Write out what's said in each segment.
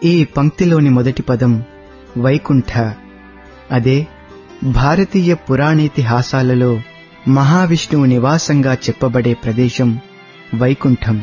ఈ పంక్తిలోని మొదటి పదం వైకుంఠ అదే భారతీయ పురాణేతిహాసాలలో మహావిష్ణువు నివాసంగా చెప్పబడే ప్రదేశం వైకుంఠం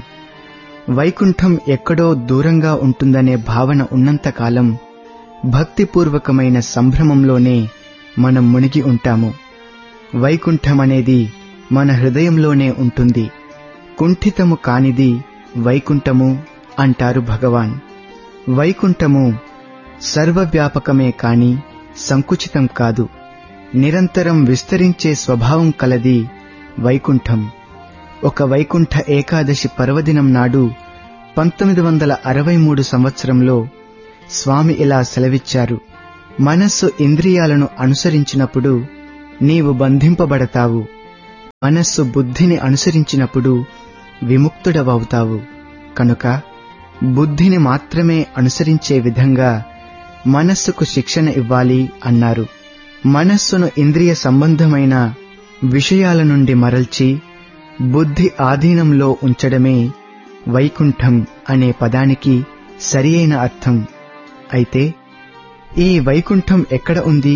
వైకుంఠం ఎక్కడో దూరంగా ఉంటుందనే భావన ఉన్నంతకాలం భక్తిపూర్వకమైన సంభ్రమంలోనే మనం మునిగి ఉంటాము వైకుంఠం అనేది మన హృదయంలోనే ఉంటుంది కుంఠితము కానిది వైకుంఠము అంటారు భగవాన్ వైకుంఠము సర్వవ్యాపకమే కాని సంకుచితం కాదు నిరంతరం విస్తరించే స్వభావం కలది వైకుంఠం ఒక వైకుంఠ ఏకాదశి పర్వదినం నాడు పంతొమ్మిది వందల అరవై మూడు సంవత్సరంలో స్వామి ఇలా సెలవిచ్చారు మనస్సు ఇంద్రియాలను అనుసరించినప్పుడు నీవు బంధింపబడతావు మనస్సు బుద్ధిని అనుసరించినప్పుడు విముక్తుడవవుతావు కనుక బుద్ధిని మాత్రమే అనుసరించే విధంగా మనస్సుకు శిక్షణ ఇవ్వాలి అన్నారు మనస్సును ఇంద్రియ సంబంధమైన విషయాల నుండి మరల్చి బుద్ధి ఆధీనంలో ఉంచడమే వైకుంఠం అనే పదానికి సరియైన అర్థం అయితే ఈ వైకుంఠం ఎక్కడ ఉంది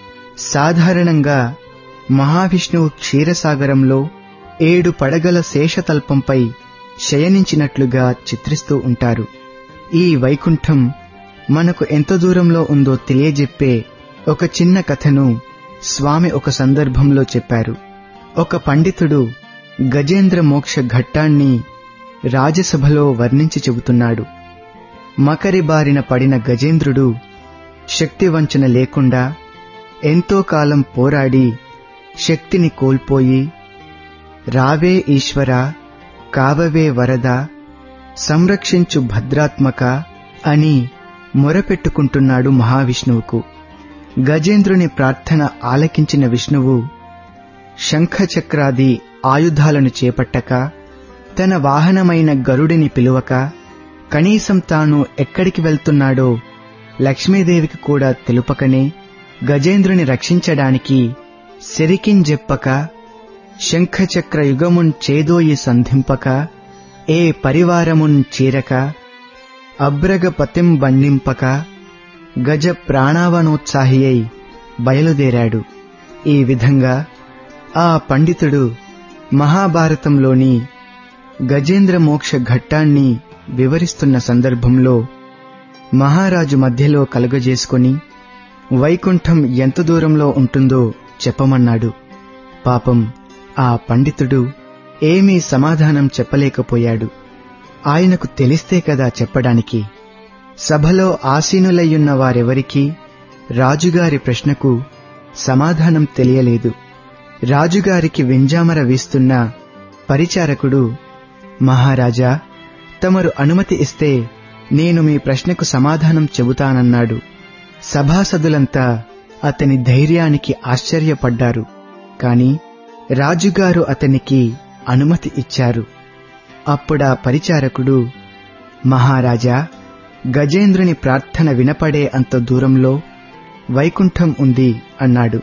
సాధారణంగా మహావిష్ణువు క్షీరసాగరంలో ఏడు పడగల శేషతల్పంపై శయనించినట్లుగా చిత్రిస్తూ ఉంటారు ఈ వైకుంఠం మనకు ఎంత దూరంలో ఉందో తెలియజెప్పే ఒక చిన్న కథను స్వామి ఒక సందర్భంలో చెప్పారు ఒక పండితుడు గజేంద్ర మోక్ష ఘట్టాన్ని రాజసభలో వర్ణించి చెబుతున్నాడు మకరి బారిన పడిన గజేంద్రుడు శక్తివంచన లేకుండా ఎంతో కాలం పోరాడి శక్తిని కోల్పోయి రావే ఈశ్వర కావవే వరద సంరక్షించు భద్రాత్మక అని మొరపెట్టుకుంటున్నాడు మహావిష్ణువుకు గజేంద్రుని ప్రార్థన ఆలకించిన విష్ణువు శంఖచక్రాది ఆయుధాలను చేపట్టక తన వాహనమైన గరుడిని పిలువక కనీసం తాను ఎక్కడికి వెళ్తున్నాడో లక్ష్మీదేవికి కూడా తెలుపకనే గజేంద్రుని రక్షించడానికి సెరికింజెప్పక శంఖచక్ర యుగమున్ చేదోయి సంధింపక ఏ పరివారమున్ చీరక అబ్రగపతిం బండింపక గజ ప్రాణావనోత్సాహి అయి బయలుదేరాడు ఈ విధంగా ఆ పండితుడు మహాభారతంలోని గజేంద్ర మోక్ష ఘట్టాన్ని వివరిస్తున్న సందర్భంలో మహారాజు మధ్యలో కలుగజేసుకొని వైకుంఠం ఎంత దూరంలో ఉంటుందో చెప్పమన్నాడు పాపం ఆ పండితుడు ఏమీ సమాధానం చెప్పలేకపోయాడు ఆయనకు తెలిస్తే కదా చెప్పడానికి సభలో ఆసీనులయ్యున్న వారెవరికీ రాజుగారి ప్రశ్నకు సమాధానం తెలియలేదు రాజుగారికి వింజామర వీస్తున్న పరిచారకుడు మహారాజా తమరు అనుమతి ఇస్తే నేను మీ ప్రశ్నకు సమాధానం చెబుతానన్నాడు సభాసదులంతా అతని ధైర్యానికి ఆశ్చర్యపడ్డారు కాని రాజుగారు అతనికి అనుమతి ఇచ్చారు అప్పుడా పరిచారకుడు మహారాజా గజేంద్రుని ప్రార్థన వినపడే అంత దూరంలో వైకుంఠం ఉంది అన్నాడు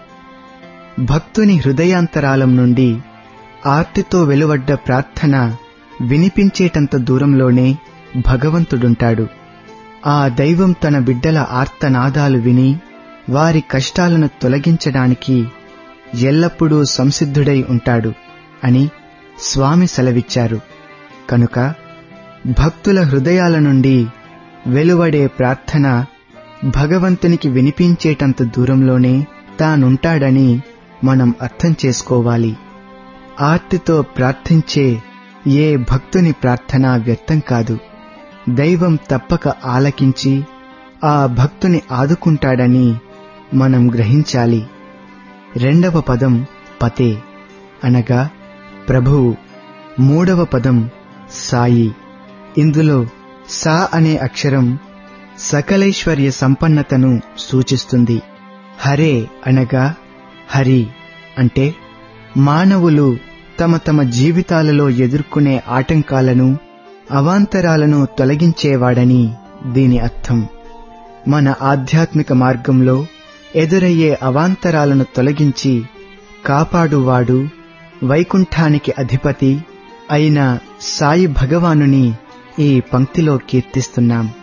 భక్తుని హృదయాంతరాలం నుండి ఆర్తితో వెలువడ్డ ప్రార్థన వినిపించేటంత దూరంలోనే భగవంతుడుంటాడు ఆ దైవం తన బిడ్డల ఆర్తనాదాలు విని వారి కష్టాలను తొలగించడానికి ఎల్లప్పుడూ సంసిద్ధుడై ఉంటాడు అని స్వామి సెలవిచ్చారు కనుక భక్తుల హృదయాల నుండి వెలువడే ప్రార్థన భగవంతునికి వినిపించేటంత దూరంలోనే తానుంటాడని మనం అర్థం చేసుకోవాలి ఆర్తితో ప్రార్థించే ఏ భక్తుని ప్రార్థన వ్యర్థం కాదు దైవం తప్పక ఆలకించి ఆ భక్తుని ఆదుకుంటాడని మనం గ్రహించాలి రెండవ పదం పతే అనగా ప్రభువు మూడవ పదం సాయి ఇందులో సా అనే అక్షరం సకలైశ్వర్య సంపన్నతను సూచిస్తుంది హరే అనగా హరి అంటే మానవులు తమ తమ జీవితాలలో ఎదుర్కొనే ఆటంకాలను అవాంతరాలను తొలగించేవాడని దీని అర్థం మన ఆధ్యాత్మిక మార్గంలో ఎదురయ్యే అవాంతరాలను తొలగించి కాపాడువాడు వైకుంఠానికి అధిపతి అయిన సాయి భగవానుని ఈ పంక్తిలో కీర్తిస్తున్నాం